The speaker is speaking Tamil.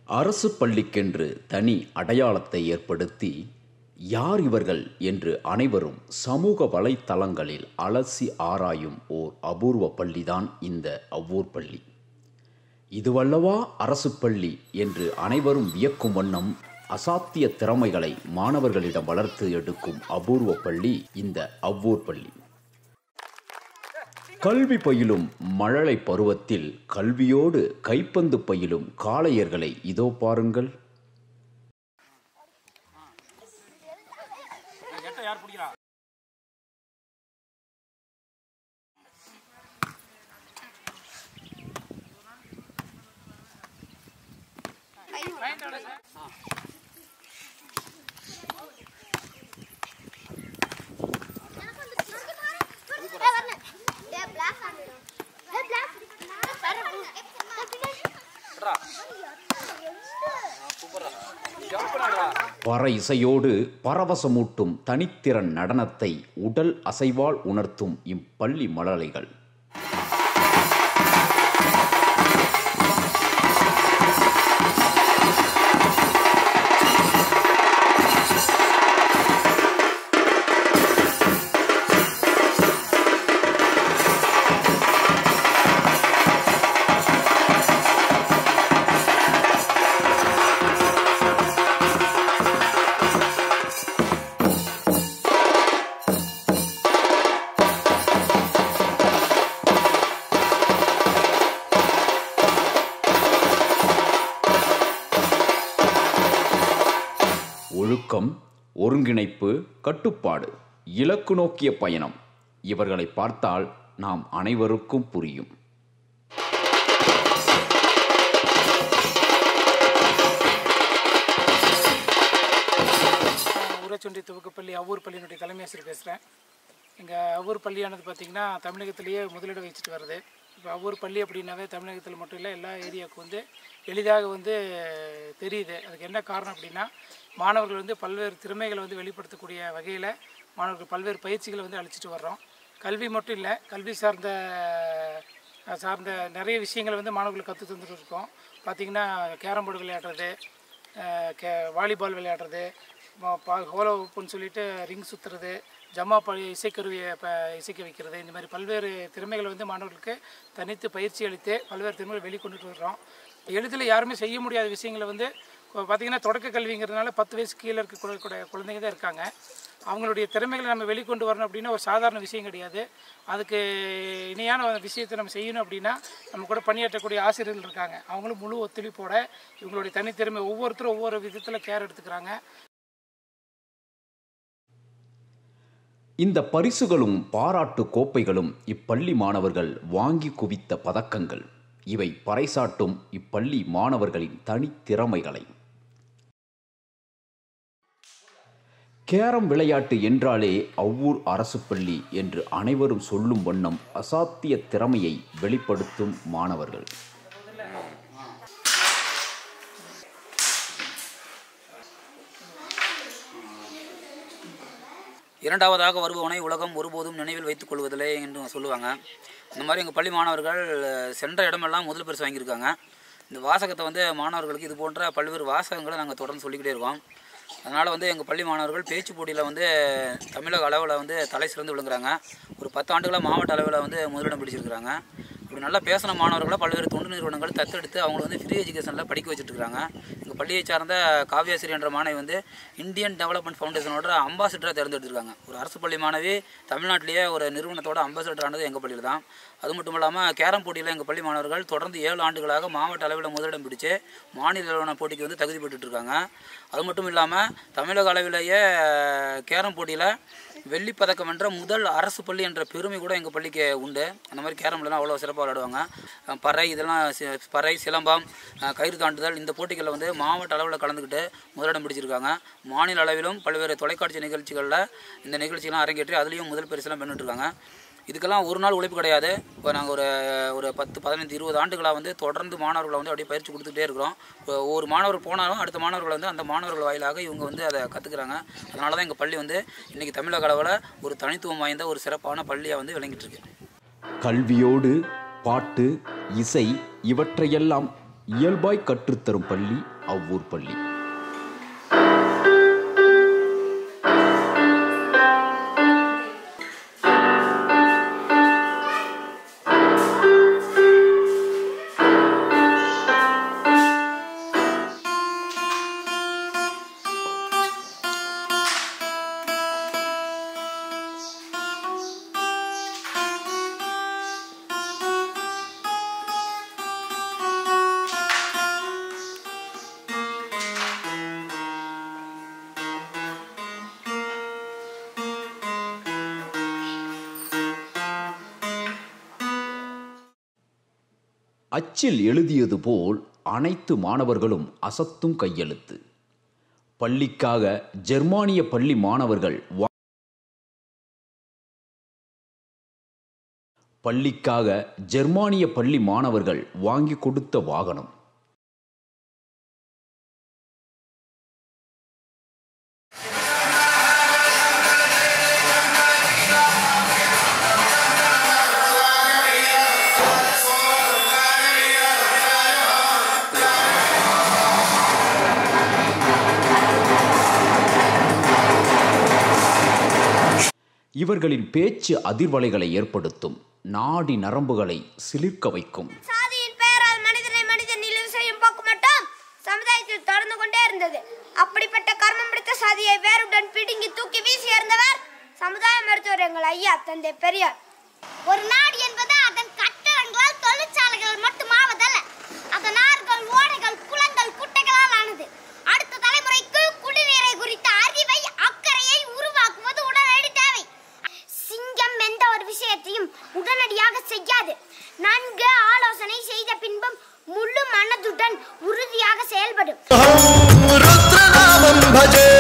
அரசு பள்ளிக்கென்று தனி அடையாளத்தை ஏற்படுத்தி யார் இவர்கள் என்று அனைவரும் சமூக வலைத்தளங்களில் அலசி ஆராயும் ஓர் அபூர்வ பள்ளிதான் இந்த அவ்வூர் பள்ளி இதுவல்லவா அரசு பள்ளி என்று அனைவரும் வியக்கும் வண்ணம் அசாத்திய திறமைகளை மாணவர்களிடம் வளர்த்து எடுக்கும் அபூர்வ பள்ளி இந்த அவ்வூர் பள்ளி கல்வி பயிலும் மழலை பருவத்தில் கல்வியோடு கைப்பந்து பயிலும் காளையர்களை இதோ பாருங்கள் யார் பிடிக்கிறா பற இசையோடு பரவசமூட்டும் தனித்திறன் நடனத்தை உடல் அசைவால் உணர்த்தும் இப்பள்ளி மழலைகள் ஒழுக்கம் ஒருங்கிணைப்பு கட்டுப்பாடு இலக்கு நோக்கிய பயணம் இவர்களை பார்த்தால் நாம் அனைவருக்கும் புரியும் ஊரச்சொண்டி துவக்கப்பள்ளி அவ்வூர் பள்ளியினுடைய தலைமை ஆசிரியர் பேசுகிறேன் எங்கள் அவ்வூர் பள்ளியானது பார்த்திங்கன்னா தமிழகத்திலேயே முதலிடம் வச்சுட்டு வருது இப்போ அவ்வூர் பள்ளி அப்படின்னாவே தமிழகத்தில் மட்டும் இல்லை எல்லா ஏரியாவுக்கும் வந்து எளிதாக வந்து தெரியுது அதுக்கு என்ன காரணம் அப்படின்னா மாணவர்கள் வந்து பல்வேறு திறமைகளை வந்து வெளிப்படுத்தக்கூடிய வகையில் மாணவர்கள் பல்வேறு பயிற்சிகளை வந்து அளிச்சிட்டு வர்றோம் கல்வி மட்டும் இல்லை கல்வி சார்ந்த அஹ், சார்ந்த நிறைய விஷயங்களை வந்து மாணவர்களுக்கு கற்று தந்துட்டு இருக்கோம் பார்த்திங்கன்னா கேரம் போர்டு விளையாடுறது அஹ் கே வாலிபால் விளையாடுறது ம- பா ஹோலோப்புன்னு சொல்லிட்டு ரிங் சுற்றுறது ஜம்மா ப இசைக்கருவியை ப இசைக்க வைக்கிறது இந்த மாதிரி பல்வேறு திறமைகளை வந்து மாணவர்களுக்கு தனித்து பயிற்சி அளித்து பல்வேறு திறமைகளை வெளிக்கொண்டுட்டு வர்றோம் எளிதில் யாருமே செய்ய முடியாத விஷயங்களை வந்து இப்போ பார்த்தீங்கன்னா தொடக்க கல்விங்கிறதுனால பத்து வயசு கீழே இருக்கக்கூடிய குழந்தைங்க தான் இருக்காங்க அவங்களுடைய திறமைகளை நம்ம வெளிக்கொண்டு வரணும் அப்படின்னா ஒரு சாதாரண விஷயம் கிடையாது அதுக்கு இணையான விஷயத்தை நம்ம செய்யணும் அப்படின்னா நம்ம கூட பணியாற்றக்கூடிய ஆசிரியர்கள் இருக்காங்க அவங்களும் முழு ஒத்துழைப்போட இவங்களுடைய தனித்திறமை ஒவ்வொருத்தரும் ஒவ்வொரு விதத்தில் கேர் எடுத்துக்கிறாங்க இந்த பரிசுகளும் பாராட்டு கோப்பைகளும் இப்பள்ளி மாணவர்கள் வாங்கி குவித்த பதக்கங்கள் இவை பறைசாட்டும் இப்பள்ளி மாணவர்களின் தனித்திறமைகளை கேரம் விளையாட்டு என்றாலே அவ்வூர் அரசு பள்ளி என்று அனைவரும் சொல்லும் வண்ணம் அசாத்திய திறமையை வெளிப்படுத்தும் மாணவர்கள் இரண்டாவதாக வருபவனை உலகம் ஒருபோதும் நினைவில் வைத்துக் கொள்வதில்லை என்று சொல்லுவாங்க இந்த மாதிரி எங்கள் பள்ளி மாணவர்கள் அஹ், சென்ற இடமெல்லாம் முதல் பரிசு வாங்கியிருக்காங்க இந்த வாசகத்தை வந்து மாணவர்களுக்கு இது போன்ற பல்வேறு வாசகங்களை நாங்கள் தொடர்ந்து சொல்லிக்கிட்டே இருக்கோம் அதனால் வந்து எங்கள் பள்ளி மாணவர்கள் பேச்சு போட்டியில் வந்து தமிழக அளவில் வந்து தலை சிறந்து விளங்குறாங்க ஒரு பத்து ஆண்டுகளாக மாவட்ட அளவில் வந்து முதலிடம் பிடிச்சிருக்கிறாங்க இப்படி நல்லா பேசின மாணவர்களை பல்வேறு தொண்டு நிறுவனங்கள் தத்தெடுத்து அவங்க வந்து ஃப்ரீ எஜுகேஷனில் படிக்க வச்சுட்டு இருக்காங்க எங்கள் பள்ளியை சார்ந்த காவியாசிரி என்ற மாணவி வந்து இந்தியன் டெவலப்மெண்ட் ஃபவுண்டேஷனோட அம்பாசிடராக தேர்ந்தெடுத்திருக்காங்க ஒரு அரசு பள்ளி மாணவி தமிழ்நாட்டிலேயே ஒரு நிறுவனத்தோட அம்பாசிடர் ஆனது எங்கள் பள்ளியில் தான் அது மட்டும் இல்லாமல் கேரம் போட்டியில் எங்கள் பள்ளி மாணவர்கள் தொடர்ந்து ஏழு ஆண்டுகளாக மாவட்ட அளவில் முதலிடம் பிடிச்சு மாநில அளவிலான போட்டிக்கு வந்து தகுதி பெற்றுட்டு இருக்காங்க அது மட்டும் இல்லாமல் தமிழக அளவிலேயே கேரம் போட்டியில் வெள்ளிப் பதக்கம் வென்ற முதல் அரசு பள்ளி என்ற பெருமை கூட எங்கள் பள்ளிக்கு உண்டு அந்த மாதிரி கேரம்லாம் அவ்வளோ சிறப்பாக விளையாடுவாங்க அஹ் பறை இதெல்லாம் சி- பறை சிலம்பம் அஹ் கயிறு தாண்டுதல் இந்த போட்டிகளில் வந்து மாவட்ட அளவில் கலந்துக்கிட்டு முதலிடம் பிடிச்சிருக்காங்க மாநில அளவிலும் பல்வேறு தொலைக்காட்சி நிகழ்ச்சிகளில் இந்த நிகழ்ச்சியெல்லாம் அரங்கேற்றி அதுலேயும் முதல் பரிசுலாம் பெற்றுட்டு இருக்காங்க இதுக்கெல்லாம் ஒரு நாள் உழைப்பு கிடையாது இப்போ நாங்கள் ஒரு ஒரு பத்து பதினைந்து இருபது ஆண்டுகளாக வந்து தொடர்ந்து மாணவர்களை வந்து அப்படியே பயிற்சி கொடுத்துட்டே இருக்கிறோம் இப்போ ஒவ்வொரு மாணவர் போனாலும் அடுத்த மாணவர்கள் வந்து அந்த மாணவர்கள் வாயிலாக இவங்க வந்து அதை கற்றுக்குறாங்க அதனால தான் எங்கள் பள்ளி வந்து இன்றைக்கி தமிழக அளவில் ஒரு தனித்துவம் வாய்ந்த ஒரு சிறப்பான பள்ளியாக வந்து விளங்கிட்டு இருக்கு கல்வியோடு பாட்டு இசை இவற்றையெல்லாம் இயல்பாய் கற்றுத்தரும் பள்ளி அவ்வூர் பள்ளி அச்சில் எழுதியது போல் அனைத்து மாணவர்களும் அசத்தும் கையெழுத்து பள்ளிக்காக ஜெர்மானிய பள்ளி மாணவர்கள் வா- பள்ளிக்காக ஜெர்மானிய பள்ளி மாணவர்கள் வாங்கி கொடுத்த வாகனம் இவர்களின் பேச்சு அதிர்வலைகளை ஏற்படுத்தும் நாடி நரம்புகளை சிலிர்க்க வைக்கும் சாதியின் பெயரால் மனிதனை மனிதன் இழிவு செய்யும் போக்கு மட்டும் சமுதாயத்தில் தொடர்ந்து கொண்டே இருந்தது அப்படிப்பட்ட கர்மம் பிடித்த சாதியை வேருடன் பிடுங்கி தூக்கி வீசி எறிந்தவர் சமுதாய மருத்துவர் எங்கள் ஐயா தந்தை பெரியார் ஒரு நாடு என்பது அதன் கட்டடங்களால் தொழிற்சாலைகள் மட்டுமாவதல்ல அதன் ஆறுகள் ஓடைகள் குளங்கள் குட்டைகளால் ஆனது அடுத்த தலைமுறைக்கு குடிநீரை குறித்த அறிவை அக்கறையை உருவாக்குவது உடனடி தேவை சிங்கம் எந்த ஒரு விஷயத்தையும் உடனடியாக செய்யாது நன்கு ஆலோசனை செய்த பின்பும் முழு மனதுடன் உறுதியாக செயல்படும் रुद्रनामं भजे